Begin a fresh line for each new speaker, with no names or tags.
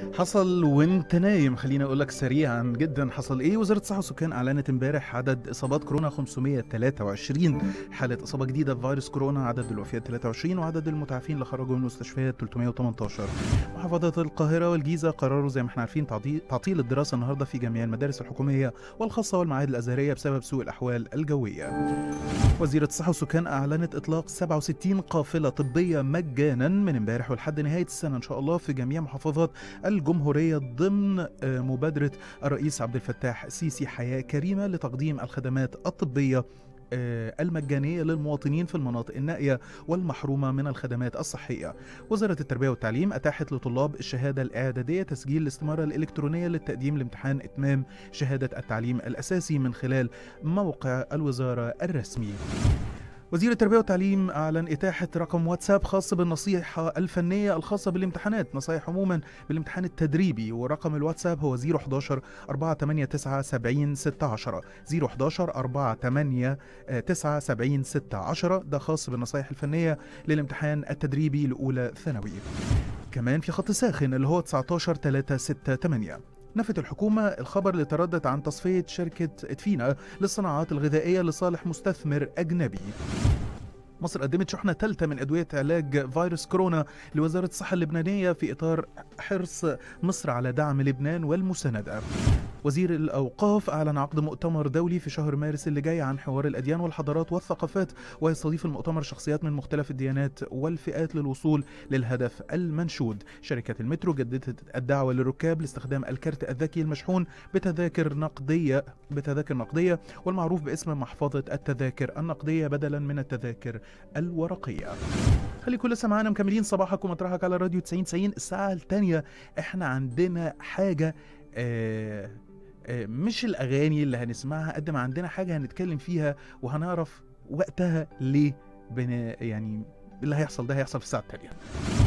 حصل وانت نايم خليني اقول لك سريعا جدا حصل ايه وزاره الصحه والسكان اعلنت امبارح عدد اصابات كورونا 523 حاله اصابه جديده بفيروس كورونا عدد الوفيات 23 وعدد المتعافين اللي خرجوا من المستشفيات 318 محافظه القاهره والجيزه قرروا زي ما احنا عارفين تعطي- تعطيل الدراسه النهارده في جميع المدارس الحكوميه والخاصه والمعاهد الازهريه بسبب سوء الاحوال الجويه وزيرة الصحة والسكان أعلنت إطلاق 67 قافلة طبية مجانا من امبارح ولحد نهاية السنة إن شاء الله في جميع محافظات الجمهورية ضمن آه، مبادرة الرئيس عبد الفتاح السيسي حياة كريمة لتقديم الخدمات الطبية آه، المجانية للمواطنين في المناطق النائية والمحرومة من الخدمات الصحية وزارة التربية والتعليم أتاحت لطلاب الشهادة الإعدادية تسجيل الاستمارة الإلكترونية للتقديم لامتحان إتمام شهادة التعليم الأساسي من خلال موقع الوزارة الرسمي وزير التربية والتعليم أعلن إتاحة رقم واتساب خاص بالنصيحة الفنية الخاصة بالامتحانات نصايح عموما بالامتحان التدريبي ورقم الواتساب هو 011 489 70 16 011 489 70 16 ده خاص بالنصايح الفنية للامتحان التدريبي لأولى ثانوي كمان في خط ساخن اللي هو 19 368 نفت الحكومة الخبر اللي تردد عن تصفية شركة ادفينا للصناعات الغذائية لصالح مستثمر أجنبي مصر قدمت شحنة ثالثة من أدوية علاج فيروس كورونا لوزارة الصحة اللبنانية في إطار حرص مصر على دعم لبنان والمساندة وزير الأوقاف أعلن عقد مؤتمر دولي في شهر مارس اللي جاي عن حوار الأديان والحضارات والثقافات ويستضيف المؤتمر شخصيات من مختلف الديانات والفئات للوصول للهدف المنشود شركة المترو جددت الدعوة للركاب لاستخدام الكارت الذكي المشحون بتذاكر نقدية بتذاكر نقدية والمعروف باسم محفظة التذاكر النقدية بدلا من التذاكر الورقية خليكم لسه معانا مكملين صباحك ومطرحك على راديو 90 90 الساعة الثانية احنا عندنا حاجة آه آه، مش الاغاني اللي هنسمعها قد ما عندنا حاجه هنتكلم فيها وهنعرف وقتها ليه بن يعني اللي هيحصل ده هيحصل في الساعه التانية